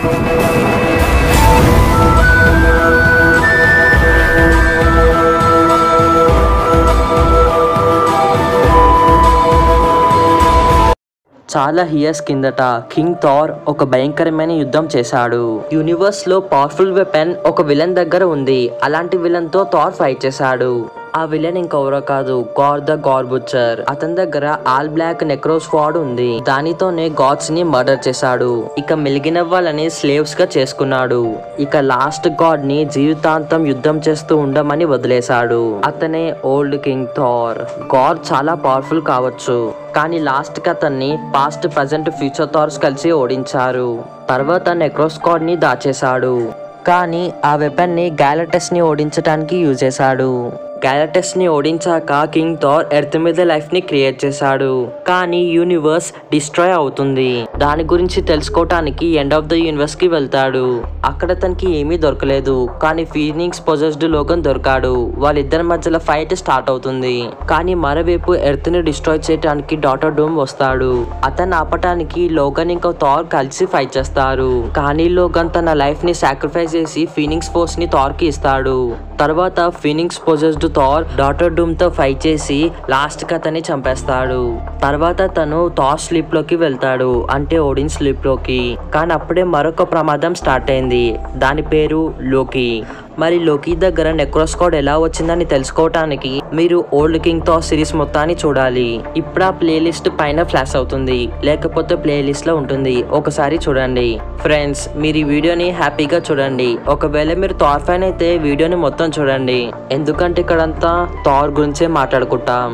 చాలా ఇయర్స్ కిందట కింగ్ థార్ ఒక భయంకరమైన యుద్ధం చేశాడు యూనివర్స్ లో పవర్ఫుల్ వెపన్ ఒక విలన్ దగ్గర ఉంది అలాంటి విలన్ తో థార్ ఫైట్ చేశాడు ఆ విలన్ ఇంకెవరో కాదు గార్ ద గార్ బుచ్చర్ అతని దగ్గర ఆల్ బ్లాక్ నెక్రోస్ ఫాడ్ ఉంది దానితోనే గాడ్స్ ని మర్డర్ చేశాడు ఇక మెలిగిన వాళ్ళని స్లేవ్స్ గా చేసుకున్నాడు ఇక లాస్ట్ గాడ్ ని జీవితాంతం యుద్ధం చేస్తూ ఉండమని వదిలేశాడు అతనే ఓల్డ్ కింగ్ థార్ గాడ్ చాలా పవర్ఫుల్ కావచ్చు కానీ లాస్ట్ కి అతన్ని పాస్ట్ ప్రజెంట్ ఫ్యూచర్ థార్స్ కలిసి ఓడించారు తర్వాత నెక్రోస్కాడ్ ని దాచేశాడు కానీ ఆ వెపన్ ని గ్యాలటస్ ని ఓడించడానికి యూజ్ చేశాడు గ్యాలటస్ ని ఓడించాక కింగ్ థార్ ఎర్త్ మీద లైఫ్ ని క్రియేట్ చేశాడు కానీ యూనివర్స్ డిస్ట్రాయ్ అవుతుంది దాని గురించి తెలుసుకోవటానికి ఎండ్ ఆఫ్ ద యూనివర్స్ కి వెళ్తాడు అక్కడ తనకి ఏమీ దొరకలేదు కానీ ఫీనింగ్స్ పొజెస్డ్ లోగన్ దొరికాడు వాళ్ళిద్దరి మధ్యలో ఫైట్ స్టార్ట్ అవుతుంది కానీ మరోవైపు ఎర్త్ ని డిస్ట్రాయ్ చేయడానికి డాటర్ డూమ్ వస్తాడు అతన్ని ఆపటానికి లోగన్ ఇంకా థార్ కలిసి ఫైట్ చేస్తారు కానీ లోగన్ తన లైఫ్ ని సాక్రిఫైస్ చేసి ఫీనింగ్స్ ఫోర్స్ ని థార్ కి ఇస్తాడు తర్వాత ఫీనింగ్స్ పొజెస్డ్ థార్ డాటర్ డూమ్ తో ఫైట్ చేసి లాస్ట్ కి అతన్ని చంపేస్తాడు తర్వాత తను థార్ స్లీప్ లోకి వెళ్తాడు అంటే ఓడిన్ స్లీప్ లోకి కానీ అప్పుడే మరొక ప్రమాదం స్టార్ట్ అయింది దాని పేరు లోకి మరి లోకి దగ్గర నెక్రోస్కోడ్ ఎలా వచ్చిందని తెలుసుకోవటానికి మీరు ఓల్డ్ కింగ్ తో సిరీస్ మొత్తాన్ని చూడాలి ఇప్పుడు ఆ ప్లేలిస్ట్ పైన ఫ్లాష్ అవుతుంది లేకపోతే ప్లేలిస్ట్ లో ఉంటుంది ఒకసారి చూడండి ఫ్రెండ్స్ మీరు ఈ వీడియోని హ్యాపీగా చూడండి ఒకవేళ మీరు థార్ ఫ్యాన్ అయితే వీడియోని మొత్తం చూడండి ఎందుకంటే ఇక్కడంతా థార్ గురించే మాట్లాడుకుంటాం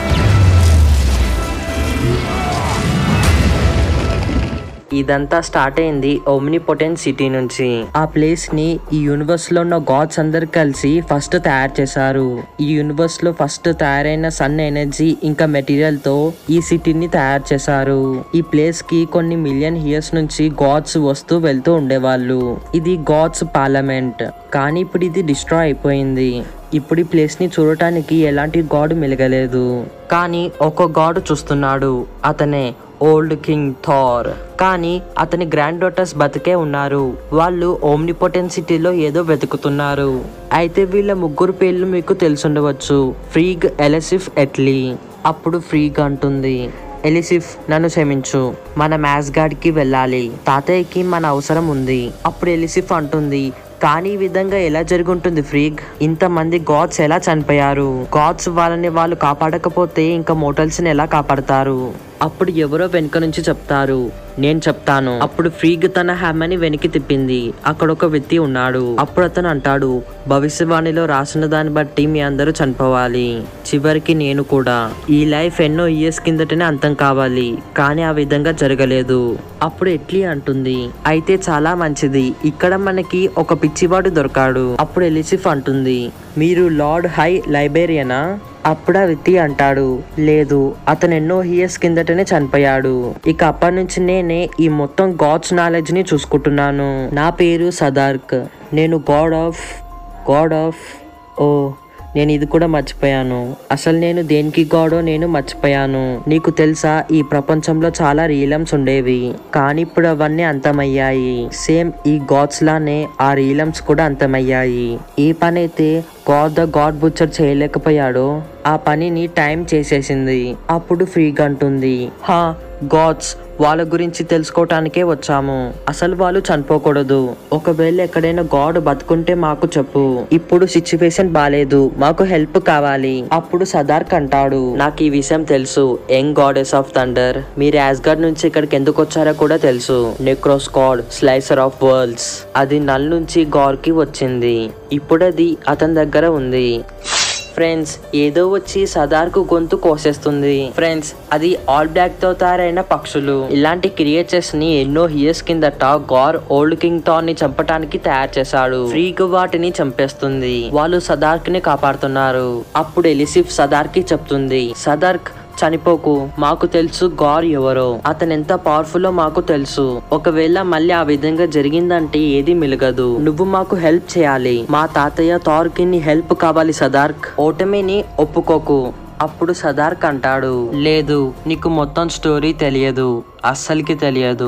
ఇదంతా స్టార్ట్ అయింది ఓమ్ని పొటెంట్ సిటీ నుంచి ఆ ప్లేస్ ని ఈ యూనివర్స్ లో ఉన్న గాడ్స్ అందరు కలిసి ఫస్ట్ తయారు చేశారు ఈ యూనివర్స్ లో ఫస్ట్ తయారైన సన్ ఎనర్జీ ఇంకా మెటీరియల్ తో ఈ సిటీని తయారు చేశారు ఈ ప్లేస్ కి కొన్ని మిలియన్ ఇయర్స్ నుంచి గాడ్స్ వస్తూ వెళ్తూ ఉండేవాళ్ళు ఇది గాడ్స్ పార్లమెంట్ కానీ ఇప్పుడు ఇది డిస్ట్రాయ్ అయిపోయింది ఇప్పుడు ఈ ప్లేస్ ని చూడటానికి ఎలాంటి గాడ్ మెలగలేదు కానీ ఒక గాడ్ చూస్తున్నాడు అతనే ఓల్డ్ కింగ్ థార్ కానీ అతని గ్రాండ్ డాటర్స్ బతికే ఉన్నారు వాళ్ళు ఓమ్నిపోటెన్ సిటీలో ఏదో వెతుకుతున్నారు అయితే వీళ్ళ ముగ్గురు పేర్లు మీకు తెలుసుండవచ్చు ఫ్రీగ్ ఎలసిఫ్ ఎట్లీ అప్పుడు ఫ్రీగ్ అంటుంది ఎలిసిఫ్ నన్ను క్షమించు మన మ్యాథ్స్ గార్డ్కి వెళ్ళాలి తాతయ్యకి మన అవసరం ఉంది అప్పుడు ఎలిసిఫ్ అంటుంది కానీ ఈ విధంగా ఎలా జరుగుంటుంది ఫ్రీగ్ ఇంతమంది గాడ్స్ ఎలా చనిపోయారు గాడ్స్ వాళ్ళని వాళ్ళు కాపాడకపోతే ఇంకా మోటల్స్ ని ఎలా కాపాడతారు అప్పుడు ఎవరో వెనుక నుంచి చెప్తారు నేను చెప్తాను అప్పుడు ఫ్రీగ్ తన హ్యామని వెనక్కి తిప్పింది అక్కడ ఒక వ్యక్తి ఉన్నాడు అప్పుడు అతను అంటాడు భవిష్యవాణిలో రాసిన దాన్ని బట్టి మీ అందరూ చనిపోవాలి చివరికి నేను కూడా ఈ లైఫ్ ఎన్నో ఇయర్స్ కిందటనే అంతం కావాలి కానీ ఆ విధంగా జరగలేదు అప్పుడు ఎట్లీ అంటుంది అయితే చాలా మంచిది ఇక్కడ మనకి ఒక పిచ్చివాడు దొరకాడు అప్పుడు ఎలిసిఫ్ అంటుంది మీరు లార్డ్ హై లైబ్రేరియనా అప్పుడు ఆ వ్యక్తి అంటాడు లేదు అతను ఎన్నో ఇయర్స్ కిందటనే చనిపోయాడు ఇక అప్పటి నుంచి నేనే ఈ మొత్తం గాడ్స్ నాలెడ్జ్ ని చూసుకుంటున్నాను నా పేరు సదార్క్ నేను గాడ్ ఆఫ్ గాడ్ ఆఫ్ ఓ నేను ఇది కూడా మర్చిపోయాను అసలు నేను దేనికి గాడో నేను మర్చిపోయాను నీకు తెలుసా ఈ ప్రపంచంలో చాలా రీలమ్స్ ఉండేవి కానీ ఇప్పుడు అవన్నీ అంతమయ్యాయి సేమ్ ఈ గాడ్స్ లానే ఆ రీలమ్స్ కూడా అంతమయ్యాయి ఏ పని అయితే గాడ్ ద గాడ్ బుచ్చర్ చేయలేకపోయాడో ఆ పనిని టైం చేసేసింది అప్పుడు ఫ్రీగా అంటుంది హా గాడ్స్ వాళ్ళ గురించి తెలుసుకోవటానికే వచ్చాము అసలు వాళ్ళు చనిపోకూడదు ఒకవేళ ఎక్కడైనా గాడ్ బతుకుంటే మాకు చెప్పు ఇప్పుడు సిచ్యువేషన్ బాలేదు మాకు హెల్ప్ కావాలి అప్పుడు సదార్క్ అంటాడు నాకు ఈ విషయం తెలుసు యంగ్ గాడెస్ ఆఫ్ థండర్ మీరు యాస్గార్డ్ నుంచి ఇక్కడికి ఎందుకు వచ్చారో కూడా తెలుసు నెక్రోస్ గాడ్ స్లైసర్ ఆఫ్ వరల్డ్స్ అది నల్ నుంచి గార్ కి వచ్చింది ఇప్పుడు అది అతని దగ్గర ఉంది ఫ్రెండ్స్ ఏదో వచ్చి సదార్కు గొంతు కోసేస్తుంది ఫ్రెండ్స్ అది ఆల్ బ్లాక్ తో తయారైన పక్షులు ఇలాంటి క్రియేచర్స్ ని ఎన్నో ఇయర్స్ కిందట గార్ ఓల్డ్ కింగ్ థార్ ని చంపటానికి తయారు చేశాడు ఫ్రీగ్ వాటిని చంపేస్తుంది వాళ్ళు సదార్క్ ని కాపాడుతున్నారు అప్పుడు ఎలిసిఫ్ సదార్క్ కి చెప్తుంది సదార్క్ చనిపోకు మాకు తెలుసు గార్ ఎవరో అతను ఎంత పవర్ఫుల్ మాకు తెలుసు ఒకవేళ మళ్ళీ ఆ విధంగా జరిగిందంటే ఏది మిలగదు నువ్వు మాకు హెల్ప్ చేయాలి మా తాతయ్య థార్కి నీ హెల్ప్ కావాలి సదార్క్ ఓటమిని ఒప్పుకోకు అప్పుడు సదార్క్ అంటాడు లేదు నీకు మొత్తం స్టోరీ తెలియదు అస్సలకి తెలియదు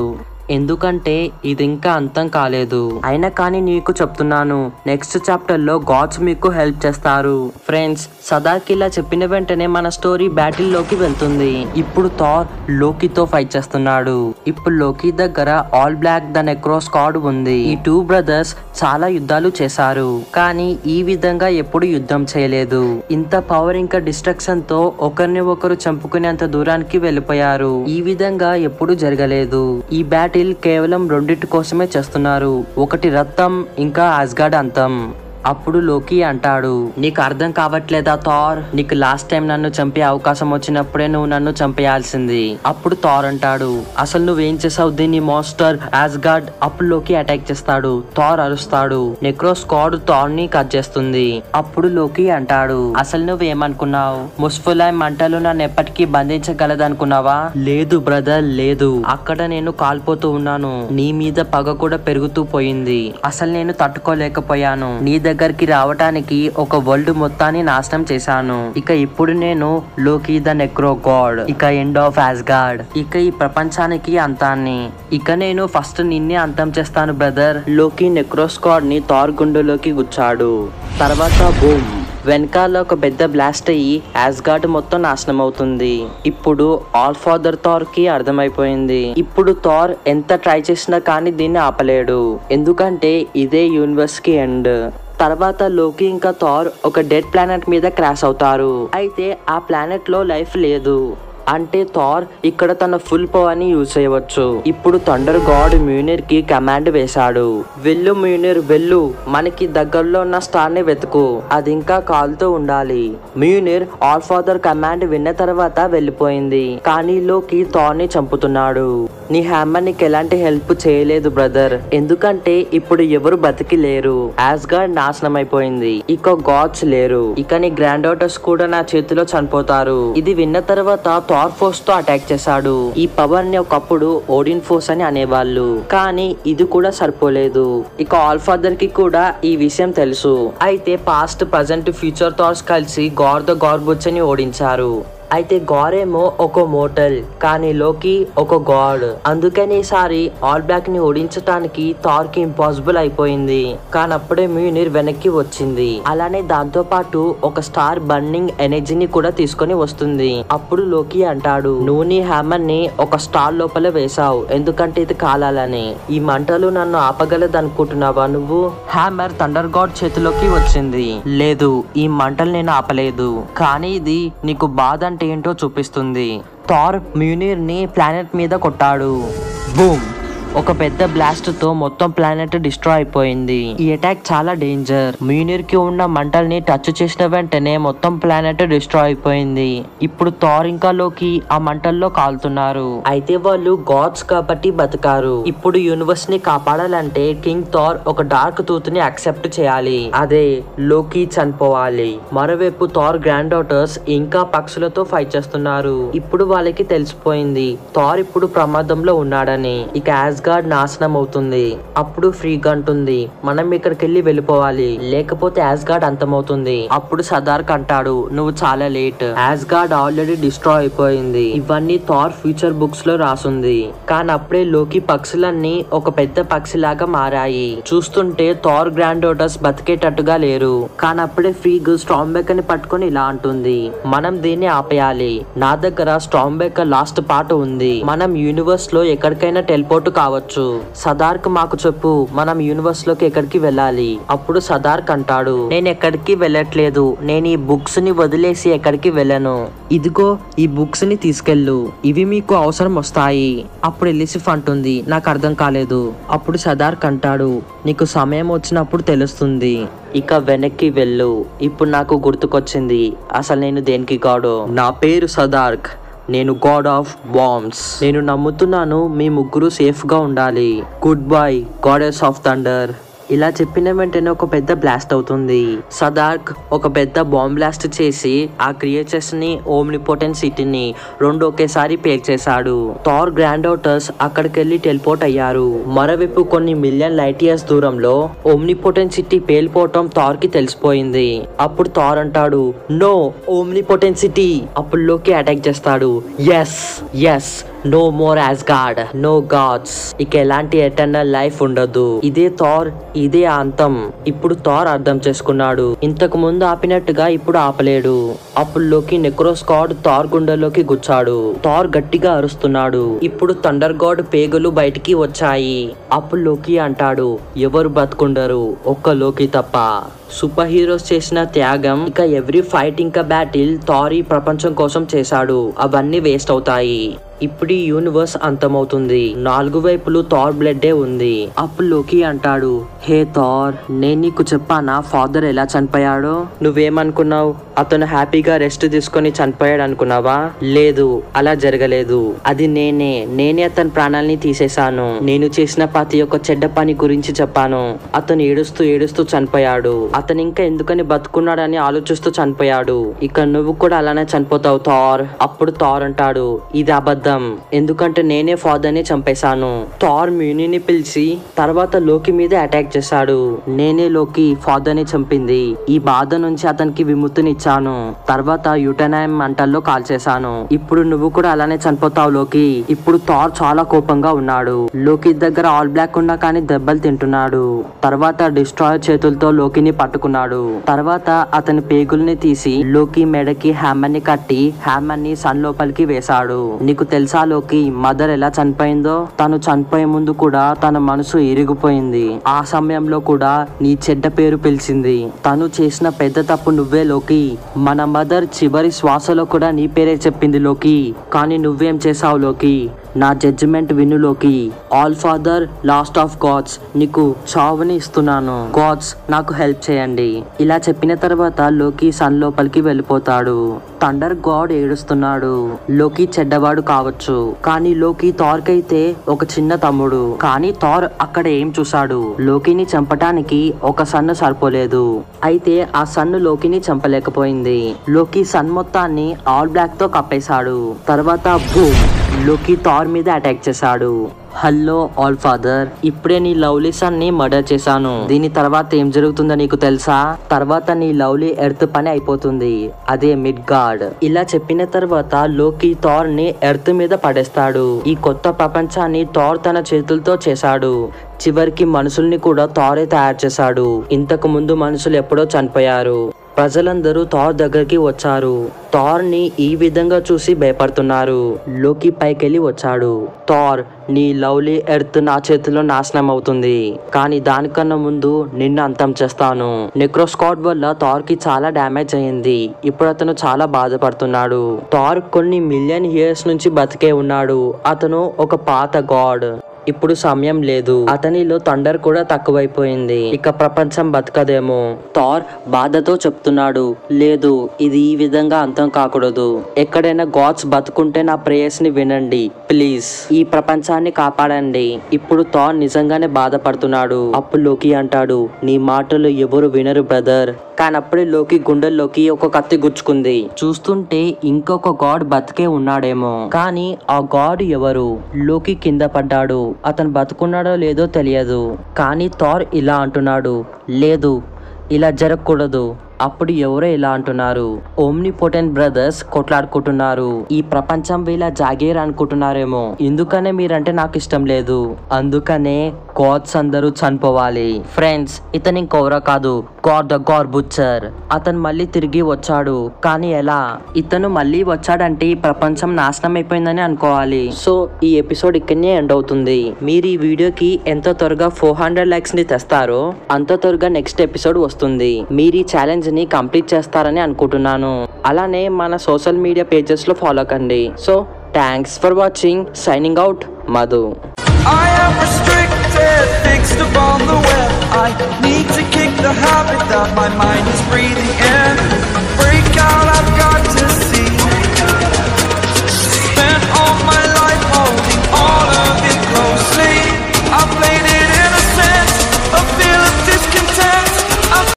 ఎందుకంటే ఇది ఇంకా అంతం కాలేదు అయినా కానీ నీకు చెప్తున్నాను నెక్స్ట్ చాప్టర్ లో గాడ్స్ మీకు హెల్ప్ చేస్తారు ఫ్రెండ్స్ సదాకి ఇలా చెప్పిన వెంటనే మన స్టోరీ బ్యాటిల్ లోకి వెళ్తుంది ఇప్పుడు థార్ లోకితో ఫైట్ చేస్తున్నాడు ఇప్పుడు లోకి దగ్గర all black the necro squad ఉంది ఈ టూ బ్రదర్స్ చాలా యుద్ధాలు చేశారు కానీ ఈ విధంగా ఎప్పుడు యుద్ధం చేయలేదు ఇంత పవర్ ఇంకా డిస్ట్రక్షన్ తో ఒకరిని ఒకరు చంపుకునేంత దూరానికి వెళ్ళిపోయారు ఈ విధంగా ఎప్పుడు జరగలేదు ఈ బ్యాటిల్ కేవలం రెండింటి కోసమే చేస్తున్నారు ఒకటి రక్తం ఇంకా ఆస్గాడ్ అంతం అప్పుడు లోకి అంటాడు నీకు అర్థం కావట్లేదా థార్ నీకు లాస్ట్ టైం నన్ను చంపే అవకాశం వచ్చినప్పుడే నువ్వు నన్ను చంపేయాల్సింది అప్పుడు థార్ అంటాడు అసలు నువ్వేం చేసావు దీన్ని మాస్టర్ యాజ్గాడ్ అప్పుడు లోకి అటాక్ చేస్తాడు థార్ అరుస్తాడు నెక్రో స్క్వాడ్ థార్ ని కట్ చేస్తుంది అప్పుడు లోకి అంటాడు అసలు నువ్వేమనుకున్నావు ముస్ఫులాయ్ మంటలు నన్ను ఎప్పటికీ బంధించగలదనుకున్నావా లేదు బ్రదర్ లేదు అక్కడ నేను కాల్పోతూ ఉన్నాను నీ మీద పగ కూడా పెరుగుతూ పోయింది అసలు నేను తట్టుకోలేకపోయాను నీ దగ్గరికి రావటానికి ఒక వరల్డ్ మొత్తాన్ని నాశనం చేశాను ఇక ఇప్పుడు నేను లోకి ద నెక్రో గాడ్ ఇక ఎండ్ ఆఫ్ గాడ్ ఇక ఈ ప్రపంచానికి అంతాన్ని ఇక నేను ఫస్ట్ నిన్నే అంతం చేస్తాను బ్రదర్ లోకి నెక్రోస్కాడ్ ని తార్ గుండులోకి గుచ్చాడు తర్వాత బూమ్ వెనకాల ఒక పెద్ద బ్లాస్ట్ అయ్యి యాస్గార్డ్ మొత్తం నాశనం అవుతుంది ఇప్పుడు ఆల్ ఫాదర్ థార్ కి అర్థమైపోయింది ఇప్పుడు థార్ ఎంత ట్రై చేసినా కానీ దీన్ని ఆపలేడు ఎందుకంటే ఇదే యూనివర్స్ కి ఎండ్ తర్వాత లోకి ఇంకా థార్ ఒక డెడ్ ప్లానెట్ మీద క్రాష్ అవుతారు అయితే ఆ ప్లానెట్ లో లైఫ్ లేదు అంటే థార్ ఇక్కడ తన ఫుల్ పవర్ ని యూజ్ చేయవచ్చు ఇప్పుడు థండర్ గాడ్ మ్యూనిర్ కి కమాండ్ వేశాడు వెళ్ళు మ్యూనిర్ వెళ్ళు మనకి దగ్గరలో ఉన్న స్టార్ ని వెతుకు అది ఇంకా కాలుతూ ఉండాలి మ్యూనిర్ ఆల్ ఫాదర్ కమాండ్ విన్న తర్వాత వెళ్ళిపోయింది కానీ లోకి థార్ ని చంపుతున్నాడు నీ హ్యామర్ నీకు ఎలాంటి హెల్ప్ చేయలేదు బ్రదర్ ఎందుకంటే ఇప్పుడు ఎవరు బతికి లేరు యాస్గార్డ్ నాశనం అయిపోయింది ఇక గాడ్స్ లేరు ఇక నీ గ్రాండ్ డాటర్స్ కూడా నా చేతిలో చనిపోతారు ఇది విన్న తర్వాత థార్ ఫోర్స్ తో అటాక్ చేశాడు ఈ పవర్ ని ఒకప్పుడు ఓడిన్ ఫోర్స్ అని అనేవాళ్ళు కానీ ఇది కూడా సరిపోలేదు ఇక ఆల్ ఫాదర్ కి కూడా ఈ విషయం తెలుసు అయితే పాస్ట్ ప్రజెంట్ ఫ్యూచర్ థాట్స్ కలిసి గార్ ద గార్బుచ్ అని ఓడించారు అయితే గారేమో ఒక మోటల్ కానీ లోకి ఒక గాడ్ అందుకని ఈసారి ఆల్ బ్లాక్ ని ఓడించటానికి థార్ కి ఇంపాసిబుల్ అయిపోయింది కానీ అప్పుడే మ్యూనిర్ వెనక్కి వచ్చింది అలానే దాంతో పాటు ఒక స్టార్ బర్నింగ్ ఎనర్జీని కూడా తీసుకొని వస్తుంది అప్పుడు లోకి అంటాడు నువ్వు నీ హ్యామర్ ని ఒక స్టార్ లోపల వేశావు ఎందుకంటే ఇది కాలాలని ఈ మంటలు నన్ను ఆపగలదు అనుకుంటున్నావా నువ్వు హ్యామర్ థండర్ గాడ్ చేతిలోకి వచ్చింది లేదు ఈ మంటలు నేను ఆపలేదు కానీ ఇది నీకు బాధ అంటే ఏంటో చూపిస్తుంది థార్ మ్యూనిర్ ని ప్లానెట్ మీద కొట్టాడు బూమ్ ఒక పెద్ద బ్లాస్ట్ తో మొత్తం ప్లానెట్ డిస్ట్రాయ్ అయిపోయింది ఈ అటాక్ చాలా డేంజర్ మ్యూనిర్ కి ఉన్న మంటల్ని టచ్ చేసిన వెంటనే మొత్తం ప్లానెట్ డిస్ట్రాయ్ అయిపోయింది ఇప్పుడు థార్ ఇంకా లోకి ఆ మంటల్లో కాలుతున్నారు అయితే వాళ్ళు గాడ్స్ కాబట్టి బతికారు ఇప్పుడు యూనివర్స్ ని కాపాడాలంటే కింగ్ థార్ ఒక డార్క్ టూత్ ని అక్సెప్ట్ చేయాలి అదే లోకి చనిపోవాలి మరోవైపు థార్ గ్రాండ్ డాటర్స్ ఇంకా పక్షులతో ఫైట్ చేస్తున్నారు ఇప్పుడు వాళ్ళకి తెలిసిపోయింది థార్ ఇప్పుడు ప్రమాదంలో ఉన్నాడని ఇక యాస్గార్డ్ నాశనం అవుతుంది అప్పుడు ఫ్రీగా అంటుంది మనం ఇక్కడికి వెళ్ళి వెళ్ళిపోవాలి లేకపోతే యాస్గార్డ్ అంతమవుతుంది అప్పుడు సదార్క్ అంటాడు నువ్వు చాలా లేట్ యాస్గార్డ్ ఆల్రెడీ డిస్ట్రాయ్ అయిపోయింది ఇవన్నీ థార్ ఫ్యూచర్ బుక్స్ లో రాసుంది కానీ అప్పుడే లోకి పక్షులన్నీ ఒక పెద్ద పక్షిలాగా మారాయి చూస్తుంటే థార్ గ్రాండ్ డాటర్స్ బతికేటట్టుగా లేరు కానీ అప్పుడే ఫ్రీగ్ స్ట్రాంబెక్ అని పట్టుకొని ఇలా అంటుంది మనం దీన్ని ఆపేయాలి నా దగ్గర స్ట్రాంబెక్ లాస్ట్ పార్ట్ ఉంది మనం యూనివర్స్ లో ఎక్కడికైనా టెలిపోర్ట్ కావచ్చు సదార్క్ మాకు చెప్పు మనం యూనివర్స్ లోకి ఎక్కడికి వెళ్ళాలి అప్పుడు సదార్క్ అంటాడు నేను ఎక్కడికి వెళ్ళట్లేదు నేను ఈ బుక్స్ ని వదిలేసి ఎక్కడికి వెళ్ళను ఇదిగో ఈ బుక్స్ ని తీసుకెళ్ళు ఇవి మీకు అవసరం వస్తాయి అప్పుడు ఎలిసిఫ్ అంటుంది నాకు అర్థం కాలేదు అప్పుడు సదార్క్ అంటాడు నీకు సమయం వచ్చినప్పుడు తెలుస్తుంది ఇక వెనక్కి వెళ్ళు ఇప్పుడు నాకు గుర్తుకొచ్చింది అసలు నేను దేనికి గాడో నా పేరు సదార్క్ నేను గాడ్ ఆఫ్ బాంబ్స్ నేను నమ్ముతున్నాను మీ ముగ్గురు సేఫ్ గా ఉండాలి goodbye goddess of thunder ఇలా చెప్పిన వెంటనే ఒక పెద్ద బ్లాస్ట్ అవుతుంది సదార్క్ ఒక పెద్ద బాంబ్ బ్లాస్ట్ చేసి ఆ క్రియేచర్స్ ని ఓమ్నిపోటెంట్ సిటీని రెండు ఒకేసారి పేల్చేశాడు థార్ గ్రాండ్ అవుటర్స్ అక్కడికి వెళ్ళి టెలిపోర్ట్ అయ్యారు మరోవైపు కొన్ని మిలియన్ లైట్ ఇయర్స్ దూరంలో ఓమ్నిపోటెంట్ సిటీ పేలిపోవటం థార్ కి తెలిసిపోయింది అప్పుడు థార్ అంటాడు నో ఓమ్నిపోటెంట్ సిటీ అప్పుడు లోకి అటాక్ చేస్తాడు S S no more as god no gods ఇక ఎలాంటి ఎటర్నల్ లైఫ్ ఉండదు ఇదే థార్ ఇదే అంతం ఇప్పుడు థార్ అర్థం చేసుకున్నాడు ఇంతకు ముందు ఆపినట్టుగా ఇప్పుడు ఆపలేడు అప్పుల్లోకి నెక్రోస్ గాడ్ థార్ గుండెల్లోకి గుచ్చాడు థార్ గట్టిగా అరుస్తున్నాడు ఇప్పుడు థండర్ గాడ్ పేగులు బయటికి వచ్చాయి అప్పుల్లోకి అంటాడు ఎవరు బతుకుండరు ఒక్క లోకి తప్ప సూపర్ హీరోస్ చేసిన త్యాగం ఇక ఎవ్రీ ఫైట్ ఇంకా బ్యాటిల్ థార్ ఈ ప్రపంచం కోసం చేశాడు అవన్నీ వేస్ట్ అవుతాయి ఇప్పుడు ఈ యూనివర్స్ అంతమవుతుంది నాలుగు వైపులు థార్ బ్లడ్డే ఉంది అప్పుడు లోకి అంటాడు హే థార్ నేను నీకు చెప్పానా ఫాదర్ ఎలా చనిపోయాడో నువ్వేమనుకున్నావు అతను హ్యాపీగా రెస్ట్ తీసుకొని చనిపోయాడు అనుకున్నావా లేదు అలా జరగలేదు అది నేనే నేనే అతని ప్రాణాలని తీసేశాను నేను చేసిన ప్రతి ఒక్క చెడ్డ పని గురించి చెప్పాను అతను ఏడుస్తూ ఏడుస్తూ చనిపోయాడు అతను ఇంకా ఎందుకని బతుకున్నాడని ఆలోచిస్తూ చనిపోయాడు ఇక నువ్వు కూడా అలానే చనిపోతావు థార్ అప్పుడు థార్ అంటాడు ఇది అబద్ధం ఎందుకంటే నేనే ఫాదర్ ని చంపేశాను థార్ మ్యూనిని పిలిచి తర్వాత లోకి మీద అటాక్ చేశాడు నేనే లోకి ఫాదర్ ని చంపింది ఈ బాధ నుంచి అతనికి విముక్తినిచ్చాను తర్వాత యుటనాయం మంటల్లో కాల్చేశాను ఇప్పుడు నువ్వు కూడా అలానే చనిపోతావు లోకి ఇప్పుడు థార్ చాలా కోపంగా ఉన్నాడు లోకి దగ్గర ఆల్ బ్లాక్ ఉన్నా కానీ దెబ్బలు తింటున్నాడు తర్వాత డిస్ట్రాయర్ చేతులతో లోకిని పట్టుకున్నాడు తర్వాత అతని పేగుల్ని తీసి లోకి మెడకి హ్యామర్ ని కట్టి హ్యామర్ ని సన్ లోపలికి వేశాడు నీకు తెలుసా లోకి మదర్ ఎలా చనిపోయిందో తను చనిపోయే ముందు కూడా తన మనసు ఇరిగిపోయింది ఆ సమయంలో కూడా నీ చెడ్డ పేరు పిలిచింది తను చేసిన పెద్ద తప్పు నువ్వే లోకి మన మదర్ చివరి శ్వాసలో కూడా నీ పేరే చెప్పింది లోకి కానీ నువ్వేం చేసావు లోకి నా జడ్జిమెంట్ వినులోకి all father last of gods నీకు చావుని ఇస్తున్నాను గాడ్స్ నాకు హెల్ప్ చేయండి ఇలా చెప్పిన తర్వాత లోకి సన్ లోపలికి వెళ్ళిపోతాడు థండర్ గాడ్ ఏడుస్తున్నాడు లోకి చెడ్డవాడు కావచ్చు కానీ లోకి థార్ కైతే ఒక చిన్న తమ్ముడు కానీ థార్ అక్కడ ఏం చూశాడు లోకిని చంపటానికి ఒక సన్ను సరిపోలేదు అయితే ఆ సన్ను లోకిని చంపలేకపోయింది లోకి సన్ మొత్తాన్ని ఆల్ బ్లాక్ తో కప్పేశాడు తర్వాత బూమ్ లోకి థార్ మీద అటాక్ చేశాడు హలో ఆల్ ఫాదర్ ఇప్పుడే నీ లవ్లీ సన్ ని మర్డర్ చేశాను దీని తర్వాత ఏం జరుగుతుందో నీకు తెలుసా తర్వాత నీ లవ్లీ ఎర్త్ పని అయిపోతుంది అదే మిడ్ గాడ్ ఇలా చెప్పిన తర్వాత లోకి థార్ ని ఎర్త్ మీద పడేస్తాడు ఈ కొత్త ప్రపంచాన్ని థార్ తన చేతులతో చేశాడు చివరికి మనుషుల్ని కూడా థారే తయారు చేశాడు ఇంతకు ముందు మనుషులు ఎప్పుడో చనిపోయారు ప్రజలందరూ థార్ దగ్గరికి వచ్చారు థార్ ని ఈ విధంగా చూసి భయపడుతున్నారు లోకి పైకెళ్ళి వచ్చాడు థార్ నీ లవ్లీ ఎర్త్ నా చేతిలో నాశనం అవుతుంది కానీ దానికన్నా ముందు నిన్ను అంతం చేస్తాను నెక్రోస్కాట్ వల్ల థార్ కి చాలా డ్యామేజ్ అయింది ఇప్పుడు అతను చాలా బాధపడుతున్నాడు థార్ కొన్ని మిలియన్ ఇయర్స్ నుంచి బతికే ఉన్నాడు అతను ఒక పాత గాడ్ ఇప్పుడు సమయం లేదు అతనిలో తండర్ కూడా తక్కువైపోయింది ఇక ప్రపంచం బతకదేమో థార్ బాధతో చెప్తున్నాడు లేదు ఇది ఈ విధంగా అంతం కాకూడదు ఎక్కడైనా గాడ్స్ బతుకుంటే నా ప్రేయర్స్ ని వినండి ప్లీజ్ ఈ ప్రపంచాన్ని కాపాడండి ఇప్పుడు థార్ నిజంగానే బాధపడుతున్నాడు అప్పుడు లోకి అంటాడు నీ మాటలు ఎవరు వినరు బ్రదర్ కానీ అప్పుడే లోకి గుండెల్లోకి ఒక కత్తి గుచ్చుకుంది చూస్తుంటే ఇంకొక గాడ్ బతికే ఉన్నాడేమో కానీ ఆ గాడ్ ఎవరు లోకి కింద పడ్డాడు అతను బతుకున్నాడో లేదో తెలియదు కానీ థార్ ఇలా అంటున్నాడు లేదు ఇలా జరగకూడదు అప్పుడు ఎవరో ఇలా అంటున్నారు ఓమ్ని పొటెంట్ బ్రదర్స్ కొట్లాడుకుంటున్నారు ఈ ప్రపంచం వీళ్ళ జాగీర్ అనుకుంటున్నారేమో ఎందుకనే మీరంటే నాకు ఇష్టం లేదు అందుకనే గాడ్స్ అందరూ చనిపోవాలి ఫ్రెండ్స్ ఇతను ఇంకెవరో కాదు గాడ్ ద గాడ్ బుచ్చర్ అతను మళ్ళీ తిరిగి వచ్చాడు కానీ ఎలా ఇతను మళ్ళీ వచ్చాడంటే ఈ ప్రపంచం నాశనం అయిపోయిందని అనుకోవాలి సో ఈ ఎపిసోడ్ ఇక్కడనే ఎండ్ అవుతుంది మీరు ఈ వీడియోకి ఎంత త్వరగా ఫోర్ హండ్రెడ్ లైక్స్ ని తెస్తారో అంత త్వరగా నెక్స్ట్ ఎపిసోడ్ వస్తుంది మీరు ఈ ఛాలెంజ్ ని కంప్లీట్ చేస్తారని అనుకుంటున్నాను అలానే మన సోషల్ మీడియా పేజెస్ లో ఫాలో కండి so thanks for watching signing out Madhu I am restricted, fixed upon the web. I need to kick the habit that my mind is breathing.